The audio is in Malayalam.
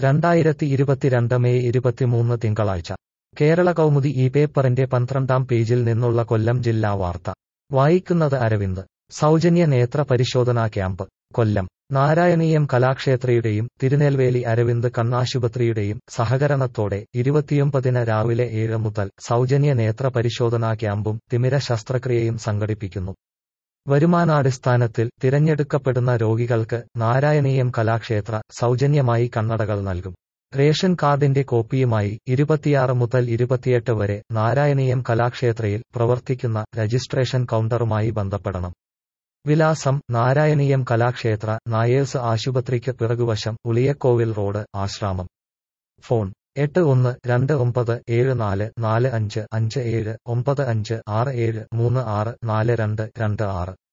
രണ്ടായിരത്തി ഇരുപത്തിരണ്ട് മെയ് ഇരുപത്തിമൂന്ന് തിങ്കളാഴ്ച കേരള കൗമുദി ഈ പേപ്പറിന്റെ പന്ത്രണ്ടാം പേജിൽ നിന്നുള്ള കൊല്ലം ജില്ലാ വാർത്ത വായിക്കുന്നത് അരവിന്ദ് സൗജന്യ നേത്ര പരിശോധനാ ക്യാമ്പ് കൊല്ലം നാരായണീയം കലാക്ഷേത്രയുടെയും തിരുനെൽവേലി അരവിന്ദ് കണ്ണാശുപത്രിയുടെയും സഹകരണത്തോടെ ഇരുപത്തിയൊമ്പതിന് രാവിലെ ഏഴ് മുതൽ സൗജന്യ നേത്ര പരിശോധനാ ക്യാമ്പും തിമിര ശസ്ത്രക്രിയയും സംഘടിപ്പിക്കുന്നു വരുമാനാടിസ്ഥാനത്തിൽ തിരഞ്ഞെടുക്കപ്പെടുന്ന രോഗികൾക്ക് നാരായണീയം കലാക്ഷേത്ര സൗജന്യമായി കണ്ണടകൾ നൽകും റേഷൻ കാർഡിന്റെ കോപ്പിയുമായി ഇരുപത്തിയാറ് മുതൽ ഇരുപത്തിയെട്ട് വരെ നാരായണീയം കലാക്ഷേത്രയിൽ പ്രവർത്തിക്കുന്ന രജിസ്ട്രേഷൻ കൗണ്ടറുമായി ബന്ധപ്പെടണം വിലാസം നാരായണീയം കലാക്ഷേത്ര നായേഴ്സ് ആശുപത്രിക്ക് പിറകുവശം ഉളിയക്കോവിൽ റോഡ് ആശ്രാമം ഫോൺ എട്ട് ഒന്ന് രണ്ട് ഒമ്പത് ഏഴ് നാല് നാല് അഞ്ച് അഞ്ച് ഏഴ് ഒമ്പത് അഞ്ച് ആറ് ഏഴ് മൂന്ന് ആറ് നാല് രണ്ട് രണ്ട് ആറ്